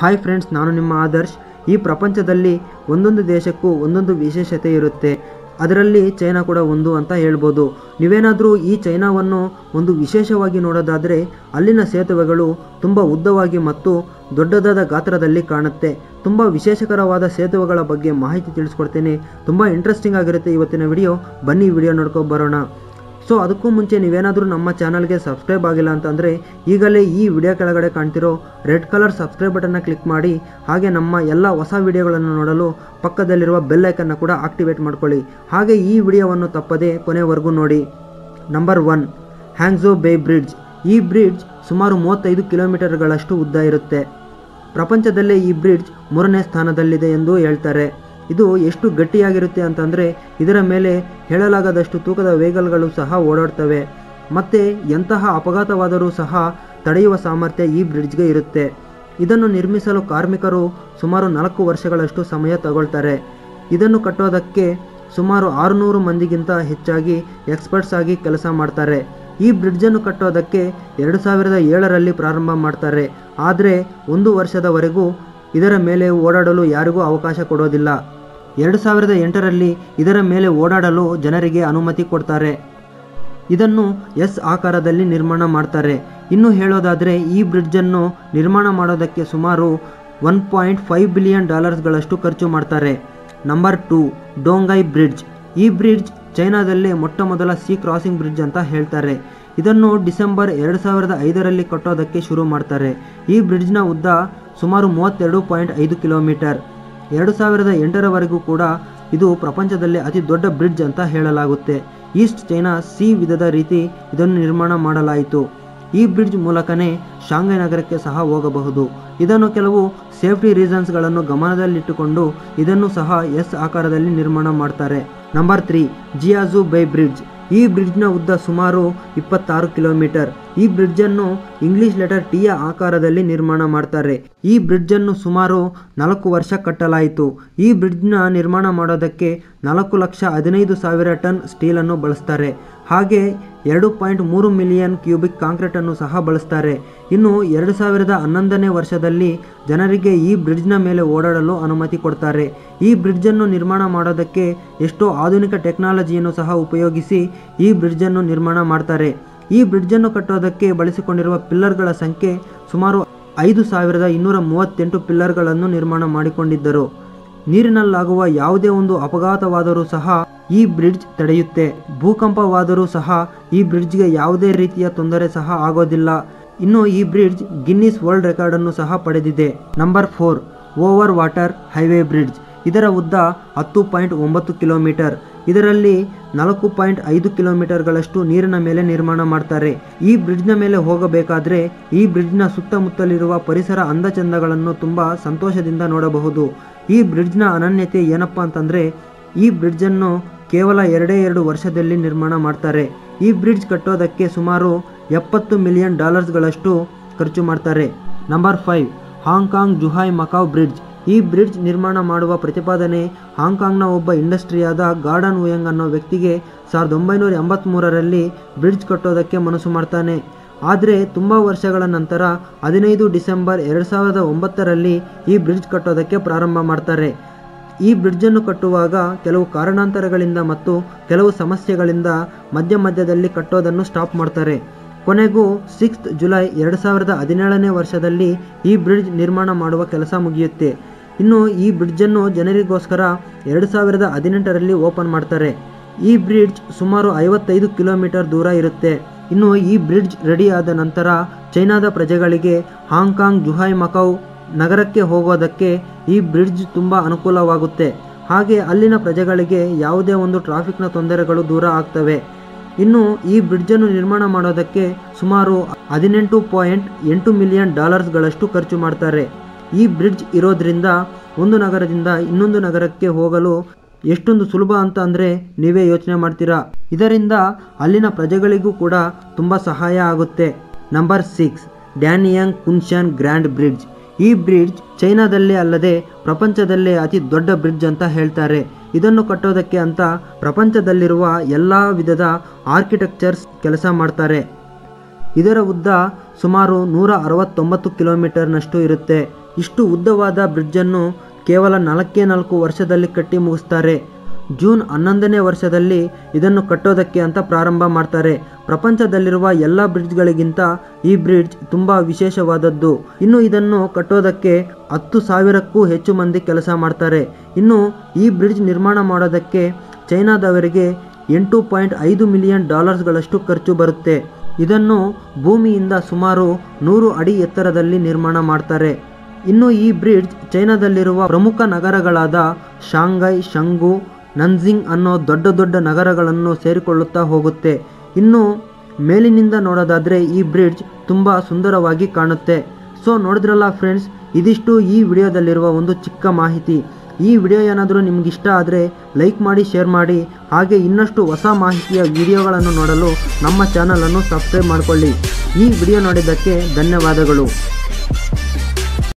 hi friends ನಾನು ನಿಮ್ಮ ಆದರ್ಶ್ ಈ ಪ್ರಪಂಚದಲ್ಲಿ ಒಂದೊಂದು ದೇಶಕ್ಕೂ ಒಂದೊಂದು ವಿಶೇಷತೆ ಇರುತ್ತೆ ಅದರಲ್ಲಿ ಚೈನಾ ಕೂಡ ಒಂದು ಅಂತ ಹೇಳ್ಬೋದು ನೀವೇನಾದರೂ ಈ ಚೈನಾವನ್ನು ಒಂದು ವಿಶೇಷವಾಗಿ ನೋಡೋದಾದರೆ ಅಲ್ಲಿನ ಸೇತುವೆಗಳು ತುಂಬ ಉದ್ದವಾಗಿ ಮತ್ತು ದೊಡ್ಡದಾದ ಗಾತ್ರದಲ್ಲಿ ಕಾಣುತ್ತೆ ತುಂಬ ವಿಶೇಷಕರವಾದ ಸೇತುವೆಗಳ ಬಗ್ಗೆ ಮಾಹಿತಿ ತಿಳಿಸ್ಕೊಡ್ತೀನಿ ತುಂಬ ಇಂಟ್ರೆಸ್ಟಿಂಗ್ ಆಗಿರುತ್ತೆ ಇವತ್ತಿನ ವಿಡಿಯೋ ಬನ್ನಿ ವಿಡಿಯೋ ನೋಡ್ಕೊಂಡು ಬರೋಣ ಸೊ ಅದಕ್ಕೂ ಮುಂಚೆ ನೀವೇನಾದರೂ ನಮ್ಮ ಚಾನಲ್ಗೆ ಸಬ್ಸ್ಕ್ರೈಬ್ ಆಗಿಲ್ಲ ಅಂತಂದರೆ ಈಗಲೇ ಈ ವಿಡಿಯೋ ಕೆಳಗಡೆ ಕಾಣ್ತಿರೋ ರೆಡ್ ಕಲರ್ ಸಬ್ಸ್ಕ್ರೈಬ್ ಬಟನ್ನ ಕ್ಲಿಕ್ ಮಾಡಿ ಹಾಗೆ ನಮ್ಮ ಎಲ್ಲ ಹೊಸ ವಿಡಿಯೋಗಳನ್ನು ನೋಡಲು ಪಕ್ಕದಲ್ಲಿರುವ ಬೆಲ್ ಐಕನ್ನ ಕೂಡ ಆಕ್ಟಿವೇಟ್ ಮಾಡ್ಕೊಳ್ಳಿ ಹಾಗೆ ಈ ವಿಡಿಯೋವನ್ನು ತಪ್ಪದೆ ಕೊನೆವರೆಗೂ ನೋಡಿ ನಂಬರ್ ಒನ್ ಹ್ಯಾಂಗ್ಝೋ ಬೇ ಬ್ರಿಡ್ಜ್ ಈ ಬ್ರಿಡ್ಜ್ ಸುಮಾರು ಮೂವತ್ತೈದು ಕಿಲೋಮೀಟರ್ಗಳಷ್ಟು ಉದ್ದ ಇರುತ್ತೆ ಪ್ರಪಂಚದಲ್ಲೇ ಈ ಬ್ರಿಡ್ಜ್ ಮೂರನೇ ಸ್ಥಾನದಲ್ಲಿದೆ ಎಂದು ಹೇಳ್ತಾರೆ ಇದು ಎಷ್ಟು ಗಟ್ಟಿಯಾಗಿರುತ್ತೆ ಅಂತಂದರೆ ಇದರ ಮೇಲೆ ಹೇಳಲಾಗದಷ್ಟು ತೂಕದ ವೆಹಿಕಲ್ಗಳು ಸಹ ಓಡಾಡ್ತವೆ ಮತ್ತು ಎಂತಹ ಅಪಘಾತವಾದರೂ ಸಹ ತಡೆಯುವ ಸಾಮರ್ಥ್ಯ ಈ ಬ್ರಿಡ್ಜ್ಗೆ ಇರುತ್ತೆ ಇದನ್ನು ನಿರ್ಮಿಸಲು ಕಾರ್ಮಿಕರು ಸುಮಾರು ನಾಲ್ಕು ವರ್ಷಗಳಷ್ಟು ಸಮಯ ತಗೊಳ್ತಾರೆ ಇದನ್ನು ಕಟ್ಟೋದಕ್ಕೆ ಸುಮಾರು ಆರುನೂರು ಮಂದಿಗಿಂತ ಹೆಚ್ಚಾಗಿ ಎಕ್ಸ್ಪರ್ಟ್ಸ್ ಆಗಿ ಕೆಲಸ ಮಾಡ್ತಾರೆ ಈ ಬ್ರಿಡ್ಜನ್ನು ಕಟ್ಟೋದಕ್ಕೆ ಎರಡು ಸಾವಿರದ ಏಳರಲ್ಲಿ ಪ್ರಾರಂಭ ಮಾಡ್ತಾರೆ ಆದರೆ ಒಂದು ವರ್ಷದವರೆಗೂ ಇದರ ಮೇಲೆ ಓಡಾಡಲು ಯಾರಿಗೂ ಅವಕಾಶ ಕೊಡೋದಿಲ್ಲ ಎರಡು ಸಾವಿರದ ಎಂಟರಲ್ಲಿ ಇದರ ಮೇಲೆ ಓಡಾಡಲು ಜನರಿಗೆ ಅನುಮತಿ ಕೊಡ್ತಾರೆ ಇದನ್ನು ಎಸ್ ಆಕಾರದಲ್ಲಿ ನಿರ್ಮಾಣ ಮಾಡ್ತಾರೆ ಇನ್ನು ಹೇಳೋದಾದರೆ ಈ ಬ್ರಿಡ್ಜನ್ನು ನಿರ್ಮಾಣ ಮಾಡೋದಕ್ಕೆ ಸುಮಾರು ಒನ್ ಪಾಯಿಂಟ್ ಫೈವ್ ಬಿಲಿಯನ್ ಡಾಲರ್ಸ್ಗಳಷ್ಟು ಖರ್ಚು ಮಾಡ್ತಾರೆ ನಂಬರ್ ಟೂ ಡೋಂಗೈ ಬ್ರಿಡ್ಜ್ ಈ ಬ್ರಿಡ್ಜ್ ಚೈನಾದಲ್ಲೇ ಮೊಟ್ಟ ಮೊದಲ ಸಿ ಕ್ರಾಸಿಂಗ್ ಬ್ರಿಡ್ಜ್ ಅಂತ ಹೇಳ್ತಾರೆ ಇದನ್ನು ಡಿಸೆಂಬರ್ ಎರಡು ಸಾವಿರದ ಐದರಲ್ಲಿ ಕಟ್ಟೋದಕ್ಕೆ ಶುರು ಮಾಡ್ತಾರೆ ಈ ಬ್ರಿಡ್ಜ್ನ ಉದ್ದ ಸುಮಾರು ಮೂವತ್ತೆರಡು ಪಾಯಿಂಟ್ ಐದು ಕಿಲೋಮೀಟರ್ ಎರಡು ಸಾವಿರದ ಎಂಟರವರೆಗೂ ಕೂಡ ಇದು ಪ್ರಪಂಚದಲ್ಲೇ ಅತಿ ದೊಡ್ಡ ಬ್ರಿಡ್ಜ್ ಅಂತ ಹೇಳಲಾಗುತ್ತೆ ಈಸ್ಟ್ ಚೈನಾ ಸಿ ವಿಧದ ರೀತಿ ಇದನ್ನು ನಿರ್ಮಾಣ ಮಾಡಲಾಯಿತು ಈ ಬ್ರಿಡ್ಜ್ ಮೂಲಕನೇ ಶಾಂಘೈ ನಗರಕ್ಕೆ ಸಹ ಹೋಗಬಹುದು ಇದನ್ನು ಕೆಲವು ಸೇಫ್ಟಿ ರೀಸನ್ಸ್ಗಳನ್ನು ಗಮನದಲ್ಲಿಟ್ಟುಕೊಂಡು ಇದನ್ನು ಸಹ ಎಸ್ ಆಕಾರದಲ್ಲಿ ನಿರ್ಮಾಣ ಮಾಡ್ತಾರೆ number three Jiaozhou bay bridge ಈ ಬ್ರಿಡ್ಜ್ನ ಉದ್ದ ಸುಮಾರು ಇಪ್ಪತ್ತಾರು ಕಿಲೋಮೀಟರ್ ಈ ಬ್ರಿಡ್ಜನ್ನು ಇಂಗ್ಲಿಷ್ ಲೆಟರ್ ಟಿಯ ಆಕಾರದಲ್ಲಿ ನಿರ್ಮಾಣ ಮಾಡ್ತಾರೆ ಈ ಬ್ರಿಡ್ಜನ್ನು ಸುಮಾರು ನಾಲ್ಕು ವರ್ಷ ಕಟ್ಟಲಾಯಿತು ಈ ಬ್ರಿಡ್ಜ್ನ ನಿರ್ಮಾಣ ಮಾಡೋದಕ್ಕೆ ನಾಲ್ಕು ಲಕ್ಷ ಹದಿನೈದು ಸಾವಿರ ಟನ್ ಸ್ಟೀಲನ್ನು ಬಳಸ್ತಾರೆ ಹಾಗೆ ಎರಡು ಪಾಯಿಂಟ್ ಮೂರು ಮಿಲಿಯನ್ ಕ್ಯೂಬಿಕ್ ಕಾಂಕ್ರೀಟನ್ನು ಸಹ ಬಳಸ್ತಾರೆ ಇನ್ನು ಎರಡು ಸಾವಿರದ ಹನ್ನೊಂದನೇ ವರ್ಷದಲ್ಲಿ ಜನರಿಗೆ ಈ ಬ್ರಿಡ್ಜ್ನ ಮೇಲೆ ಓಡಾಡಲು ಅನುಮತಿ ಕೊಡ್ತಾರೆ ಈ ಬ್ರಿಡ್ಜನ್ನು ನಿರ್ಮಾಣ ಮಾಡೋದಕ್ಕೆ ಎಷ್ಟೋ ಆಧುನಿಕ ಟೆಕ್ನಾಲಜಿಯನ್ನು ಸಹ ಉಪಯೋಗಿಸಿ ಈ ಬ್ರಿಡ್ಜನ್ನು ನಿರ್ಮಾಣ ಮಾಡ್ತಾರೆ ಈ ಬ್ರಿಡ್ಜನ್ನು ಕಟ್ಟೋದಕ್ಕೆ ಬಳಸಿಕೊಂಡಿರುವ ಪಿಲ್ಲರ್ಗಳ ಸಂಖ್ಯೆ ಸುಮಾರು ಐದು ಸಾವಿರದ ಇನ್ನೂರ ಮೂವತ್ತೆಂಟು ಪಿಲ್ಲರ್ಗಳನ್ನು ನಿರ್ಮಾಣ ಮಾಡಿಕೊಂಡಿದ್ದರು ನೀರಿನಲ್ಲಾಗುವ ಯಾವುದೇ ಒಂದು ಅಪಘಾತವಾದರೂ ಸಹ ಈ ಬ್ರಿಡ್ಜ್ ತಡೆಯುತ್ತೆ ಭೂಕಂಪವಾದರೂ ಸಹ ಈ ಬ್ರಿಡ್ಜ್ಗೆ ಯಾವುದೇ ರೀತಿಯ ತೊಂದರೆ ಸಹ ಆಗೋದಿಲ್ಲ ಇನ್ನು ಈ ಬ್ರಿಡ್ಜ್ ಗಿನ್ನಿಸ್ ವರ್ಲ್ಡ್ ರೆಕಾರ್ಡ್ ಅನ್ನು ಸಹ ಪಡೆದಿದೆ number four over water highway bridge ಇದರ ಉದ್ದ ಹತ್ತು ಪಾಯಿಂಟ್ ಒಂಬತ್ತು ಕಿಲೋಮೀಟರ್ ಇದರಲ್ಲಿ ನಾಲ್ಕು ಪಾಯಿಂಟ್ ಐದು ಕಿಲೋಮೀಟರ್ಗಳಷ್ಟು ನೀರಿನ ಮೇಲೆ ನಿರ್ಮಾಣ ಮಾಡ್ತಾರೆ ಈ ಬ್ರಿಡ್ಜ್ನ ಮೇಲೆ ಹೋಗಬೇಕಾದ್ರೆ ಈ ಬ್ರಿಡ್ಜ್ನ ಸುತ್ತಮುತ್ತಲಿರುವ ಪರಿಸರ ಅಂದಚಂದಗಳನ್ನು ತುಂಬ ಸಂತೋಷದಿಂದ ನೋಡಬಹುದು ಈ ಬ್ರಿಡ್ಜ್ನ ಅನನ್ಯತೆ ಏನಪ್ಪ ಅಂತಂದರೆ ಈ ಬ್ರಿಡ್ಜನ್ನು ಕೇವಲ ಎರಡೇ ಎರಡು ವರ್ಷದಲ್ಲಿ ನಿರ್ಮಾಣ ಮಾಡ್ತಾರೆ ಈ ಬ್ರಿಡ್ಜ್ ಕಟ್ಟೋದಕ್ಕೆ ಸುಮಾರು ಎಪ್ಪತ್ತು ಮಿಲಿಯನ್ ಡಾಲರ್ಸ್ಗಳಷ್ಟು ಖರ್ಚು ಮಾಡ್ತಾರೆ number five Hong Kong Zhuhai Macau bridge ಈ ಬ್ರಿಡ್ಜ್ ನಿರ್ಮಾಣ ಮಾಡುವ ಪ್ರತಿಪಾದನೆ ಹಾಂಗ್ಕಾಂಗ್ನ ಒಬ್ಬ ಇಂಡಸ್ಟ್ರಿಯಾದ ಗಾರ್ಡನ್ ವುಯಂಗ್ ಅನ್ನೋ ವ್ಯಕ್ತಿಗೆ ಸಾವಿರದ ಒಂಬೈನೂರ ಎಂಬತ್ತ್ಮೂರರಲ್ಲಿ ಬ್ರಿಡ್ಜ್ ಕಟ್ಟೋದಕ್ಕೆ ಮನಸ್ಸು ಮಾಡ್ತಾನೆ ಆದರೆ ತುಂಬ ವರ್ಷಗಳ ನಂತರ ಹದಿನೈದು ಡಿಸೆಂಬರ್ ಎರಡು ಸಾವಿರದ ಒಂಬತ್ತರಲ್ಲಿ ಈ ಬ್ರಿಡ್ಜ್ ಕಟ್ಟೋದಕ್ಕೆ ಪ್ರಾರಂಭ ಮಾಡ್ತಾರೆ ಈ ಬ್ರಿಡ್ಜನ್ನು ಕಟ್ಟುವಾಗ ಕೆಲವು ಕಾರಣಾಂತರಗಳಿಂದ ಮತ್ತು ಕೆಲವು ಸಮಸ್ಯೆಗಳಿಂದ ಮಧ್ಯ ಮಧ್ಯದಲ್ಲಿ ಕಟ್ಟೋದನ್ನು ಸ್ಟಾಪ್ ಮಾಡ್ತಾರೆ ಕೊನೆಗೂ ಸಿಕ್ಸ್ತ್ ಜುಲೈ ಎರಡು ಸಾವಿರದ ಹದಿನೇಳನೇ ವರ್ಷದಲ್ಲಿ ಈ ಬ್ರಿಡ್ಜ್ ನಿರ್ಮಾಣ ಮಾಡುವ ಕೆಲಸ ಮುಗಿಯುತ್ತೆ ಇನ್ನು ಈ ಬ್ರಿಡ್ಜನ್ನು ಜನರಿಗೋಸ್ಕರ ಎರಡು ಸಾವಿರದ ಹದಿನೆಂಟರಲ್ಲಿ ಓಪನ್ ಮಾಡ್ತಾರೆ ಈ ಬ್ರಿಡ್ಜ್ ಸುಮಾರು ಐವತ್ತೈದು ಕಿಲೋಮೀಟರ್ ದೂರ ಇರುತ್ತೆ ಇನ್ನು ಈ ಬ್ರಿಡ್ಜ್ ರೆಡಿ ಆದ ನಂತರ ಚೈನಾದ ಪ್ರಜೆಗಳಿಗೆ ಹಾಂಗ್ಕಾಂಗ್ ಜುಹಾಯ್ ಮಕೌ ನಗರಕ್ಕೆ ಹೋಗೋದಕ್ಕೆ ಈ ಬ್ರಿಡ್ಜ್ ತುಂಬ ಅನುಕೂಲವಾಗುತ್ತೆ ಹಾಗೆ ಅಲ್ಲಿನ ಪ್ರಜೆಗಳಿಗೆ ಯಾವುದೇ ಒಂದು ಟ್ರಾಫಿಕ್ನ ತೊಂದರೆಗಳು ದೂರ ಆಗ್ತವೆ ಇನ್ನು ಈ ಬ್ರಿಡ್ಜನ್ನು ನಿರ್ಮಾಣ ಮಾಡೋದಕ್ಕೆ ಸುಮಾರು ಹದಿನೆಂಟು ಪಾಯಿಂಟ್ ಎಂಟು ಮಿಲಿಯನ್ ಡಾಲರ್ಸ್ಗಳಷ್ಟು ಖರ್ಚು ಮಾಡ್ತಾರೆ ಈ ಬ್ರಿಡ್ಜ್ ಇರೋದ್ರಿಂದ ಒಂದು ನಗರದಿಂದ ಇನ್ನೊಂದು ನಗರಕ್ಕೆ ಹೋಗಲು ಎಷ್ಟೊಂದು ಸುಲಭ ಅಂತ ಅಂದರೆ ನೀವೇ ಯೋಚನೆ ಮಾಡ್ತೀರಾ ಇದರಿಂದ ಅಲ್ಲಿನ ಪ್ರಜೆಗಳಿಗೂ ಕೂಡ ತುಂಬ ಸಹಾಯ ಆಗುತ್ತೆ number six Danyang Kunshan grand bridge ಈ ಬ್ರಿಡ್ಜ್ ಚೈನಾದಲ್ಲೇ ಅಲ್ಲದೆ ಪ್ರಪಂಚದಲ್ಲೇ ಅತಿ ದೊಡ್ಡ ಬ್ರಿಡ್ಜ್ ಅಂತ ಹೇಳ್ತಾರೆ ಇದನ್ನು ಕಟ್ಟೋದಕ್ಕೆ ಅಂತ ಪ್ರಪಂಚದಲ್ಲಿರುವ ಎಲ್ಲ ವಿಧದ ಆರ್ಕಿಟೆಕ್ಚರ್ಸ್ ಕೆಲಸ ಮಾಡ್ತಾರೆ ಇದರ ಉದ್ದ ಸುಮಾರು ನೂರ ಅರವತ್ತೊಂಬತ್ತು ಕಿಲೋಮೀಟರ್ನಷ್ಟು ಇರುತ್ತೆ ಇಷ್ಟು ಉದ್ದವಾದ ಬ್ರಿಡ್ಜನ್ನು ಕೇವಲ ನಾಲ್ಕೇ ನಾಲ್ಕು ವರ್ಷದಲ್ಲಿ ಕಟ್ಟಿ ಮುಗಿಸ್ತಾರೆ ಜೂನ್ ಹನ್ನೊಂದನೇ ವರ್ಷದಲ್ಲಿ ಇದನ್ನು ಕಟ್ಟೋದಕ್ಕೆ ಅಂತ ಪ್ರಾರಂಭ ಮಾಡ್ತಾರೆ ಪ್ರಪಂಚದಲ್ಲಿರುವ ಎಲ್ಲ ಬ್ರಿಡ್ಜ್ಗಳಿಗಿಂತ ಈ ಬ್ರಿಡ್ಜ್ ತುಂಬಾ ವಿಶೇಷವಾದದ್ದು ಇನ್ನು ಇದನ್ನು ಕಟ್ಟೋದಕ್ಕೆ ಹತ್ತು ಸಾವಿರಕ್ಕೂ ಹೆಚ್ಚು ಮಂದಿ ಕೆಲಸ ಮಾಡ್ತಾರೆ ಇನ್ನು ಈ ಬ್ರಿಡ್ಜ್ ನಿರ್ಮಾಣ ಮಾಡೋದಕ್ಕೆ ಚೈನಾದವರಿಗೆ ಎಂಟು ಪಾಯಿಂಟ್ ಐದು ಮಿಲಿಯನ್ ಡಾಲರ್ಸ್ಗಳಷ್ಟು ಖರ್ಚು ಬರುತ್ತೆ ಇದನ್ನು ಭೂಮಿಯಿಂದ ಸುಮಾರು ನೂರು ಅಡಿ ಎತ್ತರದಲ್ಲಿ ನಿರ್ಮಾಣ ಮಾಡ್ತಾರೆ ಇನ್ನು ಈ ಬ್ರಿಡ್ಜ್ ಚೈನಾದಲ್ಲಿರುವ ಪ್ರಮುಖ ನಗರಗಳಾದ ಶಾಂಘೈ ಶಂಗು ನನ್ಜಿಂಗ್ ಅನ್ನೋ ದೊಡ್ಡ ದೊಡ್ಡ ನಗರಗಳನ್ನು ಸೇರಿಕೊಳ್ಳುತ್ತಾ ಹೋಗುತ್ತೆ ಇನ್ನು ಮೇಲಿನಿಂದ ನೋಡೋದಾದರೆ ಈ ಬ್ರಿಡ್ಜ್ ತುಂಬ ಸುಂದರವಾಗಿ ಕಾಣುತ್ತೆ ಸೊ ನೋಡಿದ್ರಲ್ಲ ಫ್ರೆಂಡ್ಸ್ ಇದಿಷ್ಟು ಈ ವಿಡಿಯೋದಲ್ಲಿರುವ ಒಂದು ಚಿಕ್ಕ ಮಾಹಿತಿ ಈ ವಿಡಿಯೋ ಏನಾದರೂ ನಿಮ್ಗೆ ಇಷ್ಟ ಆದರೆ ಲೈಕ್ ಮಾಡಿ ಶೇರ್ ಮಾಡಿ ಹಾಗೆ ಇನ್ನಷ್ಟು ಹೊಸ ಮಾಹಿತಿಯ ವಿಡಿಯೋಗಳನ್ನು ನೋಡಲು ನಮ್ಮ ಚಾನಲನ್ನು ಸಬ್ಸ್ಕ್ರೈಬ್ ಮಾಡಿಕೊಳ್ಳಿ ಈ ವಿಡಿಯೋ ನೋಡಿದ್ದಕ್ಕೆ ಧನ್ಯವಾದಗಳು